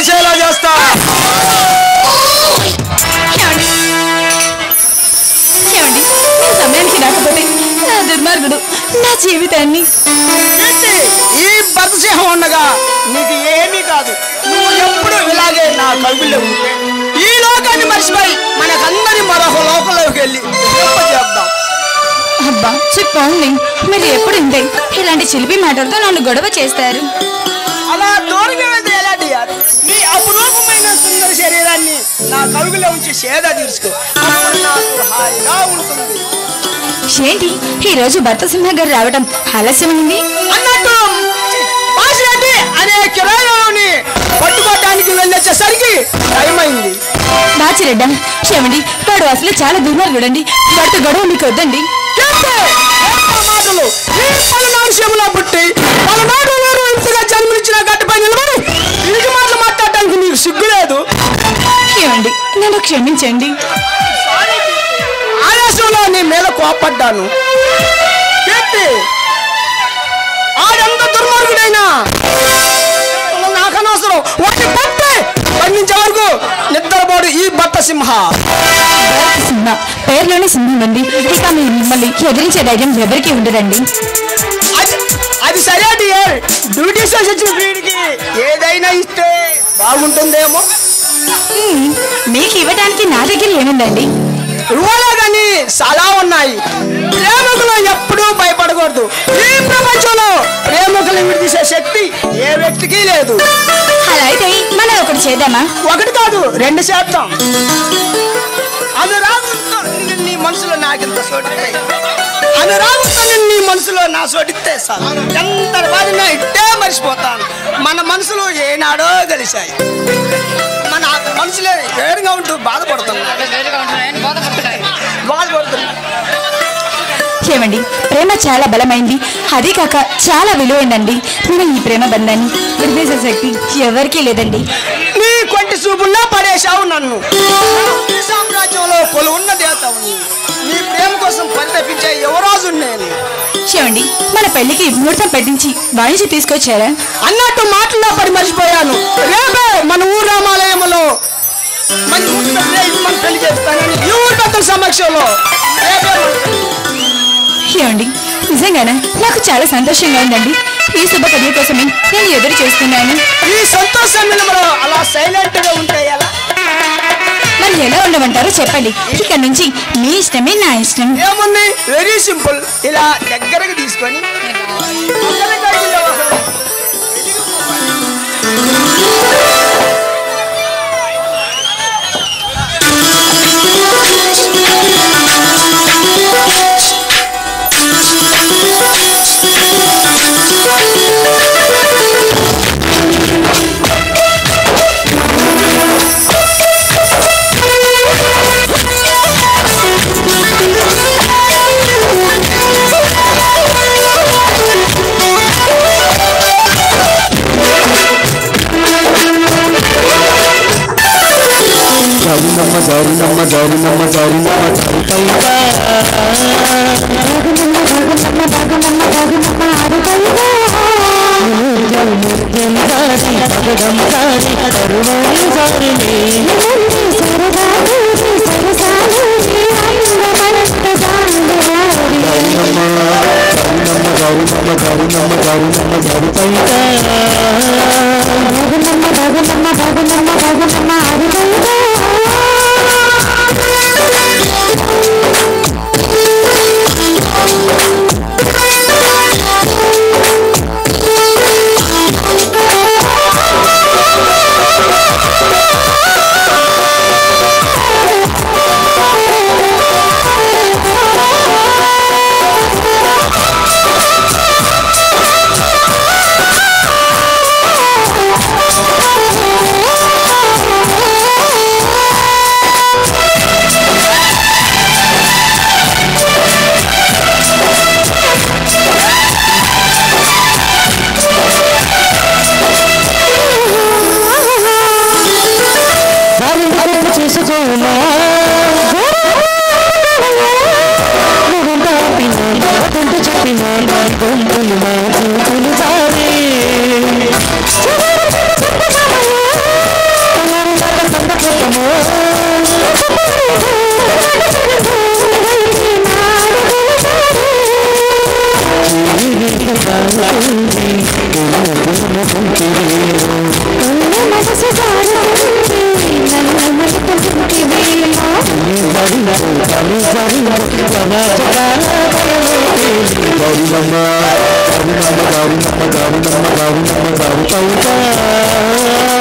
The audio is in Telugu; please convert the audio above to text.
తెలిసేలా చేస్తా ఏమండి ఏమండి నేను సమయానికి రాకపోతే నా దుర్మార్గుడు నా జీవితాన్ని ఏంటి? ఈ భర్తసింహం ఉండగా నీకు ఏమీ కాదు నువ్వు ఎప్పుడు ఇలాగే నా కవిలో ఉంటే ఈ లోకాన్ని మర్చిపోయి మనకందరి మరొక లోకంలోకి వెళ్ళి గొప్ప చేద్దాం అబ్బా చెప్పండి మీరు ఎప్పుడు ఇంతే ఇలాంటి చిలిపి మాటలతో నన్ను గొడవ చేస్తారు అలా దూరంగా వెళ్తే ఎలాంటి నీ అపురూపమైన సుందర శరీరాన్ని నా కలుగులో ఉంచి సేద తీర్చుకో అప్పుడు నాకు హాయిగా ఉంటుంది ఏంటి ఈ రోజు భర్త సింహ గారు రావడం ఆలస్యమైంది అన్నట్టు వాసిరెడ్డి అనే కిరాయిని పట్టుకోవడానికి వెళ్ళొచ్చేసరికి టైం అయింది బాచిరెడ్డ ఏమండి వాడు అసలు చాలా దుర్మార్గుడండి వాడితో గొడవ మీకు వద్దండి ఏంటి? ఏంటా మాటలు ఈ పలనాడు శివులో పుట్టి పలనాడు ఊరు ఇంతగా జన్మనిచ్చిన గడ్డపై నిలబడి ఇరికి మాటలు మాట్లాడటానికి నీకు సిగ్గు లేదు ఏమండి నన్ను క్షమించండి ఆవేశంలో నీ మీద కోపడ్డాను ఏంటి ఆడెంత దుర్మార్గుడైనా నాకు అనవసరం వాటిని పట్టి బంధించే వరకు నిద్రపోడు ఈ భర్త సింహ భరత సింహ పేరులోనే సింహం ఉంది ఇక మీరు మిమ్మల్ని ఎదిరించే ధైర్యం ఎవరికీ ఉండదండి అది అది సరే డియర్ డ్యూటీ చేసి వచ్చిన వీడికి ఏదైనా ఇస్తే బాగుంటుందేమో హ్మ్, మీకు ఇవ్వడానికి నా దగ్గర ఏముందండి ఇవ్వాలా కానీ చాలా ఉన్నాయి ప్రేమికులు ఎప్పుడూ భయపడకూడదు ఈ ప్రపంచంలో ప్రేమికులు విడిదీసే శక్తి ఏ వ్యక్తికి లేదు అలా అయితే మనం ఒకటి చేద్దామా ఒకటి కాదు రెండు శాతం అనురాగంతో నిన్ను నీ మనసులో నాకింత సోటితే అనురాగంతో నిన్ను నీ మనసులో నా సోటితే సార్ ఎంత బాధనా ఇట్టే మర్చిపోతాను మన మనసులు ఏనాడో కలిశాయి మన మనసులే వేరుగా ఉంటూ బాధపడుతున్నాయి బాధపడుతున్నాయి ఏమండి ప్రేమ చాలా బలమైంది అదే కాక చాలా విలువైందండి మనం ఈ ప్రేమ బంధాన్ని విడిపేసే శక్తి ఎవరికీ లేదండి నీ కొంటి చూపుల్లో పడేశావు నన్ను ఈ సామ్రాజ్యంలో కొలు ఉన్న దేవతవు నీవు. నీ ప్రేమ కోసం పరితపించే యువరాజు నేను ఏమండి మన పెళ్లికి ముహూర్తం పెట్టించి వాణిజ్య తీసుకొచ్చారా అన్నట్టు మాటల్లో పడి మర్చిపోయాను రేపే మన ఊరు రామాలయంలో మన ఊరు పెద్ద మన పెళ్లి చేస్తానని ఈ ఊరు పెద్దల సమక్షంలో రేపే మన పెళ్లి. ఏమండి నిజంగానే నాకు చాలా సంతోషంగా ఉందండి ఈ శుభకర్య కోసమే నేను ఎదురు చూస్తున్నాను ఈ సంతోషం నిలబడ అలా సైలెంట్ గా ఉంటే ఎలా మరి ఎలా ఉండమంటారో చెప్పండి ఇక నుంచి మీ ఇష్టమే నా ఇష్టం ఏముంది వెరీ సింపుల్ ఇలా దగ్గరకు తీసుకొని ఒకరి కడుపులో ఒకరు జారినమ్మ జారినమ్మ జారినమ్మ జారినమ్మ జారిపైగా జారినమ్మ జారినమ్మ జారినమ్మ జారినమ్మ జారిపైగా ఆ గౌరినమ్మ గౌరినమ్మ గౌరినమ్మ గౌరినమ్మ గౌరినమ్మ గౌరి పైట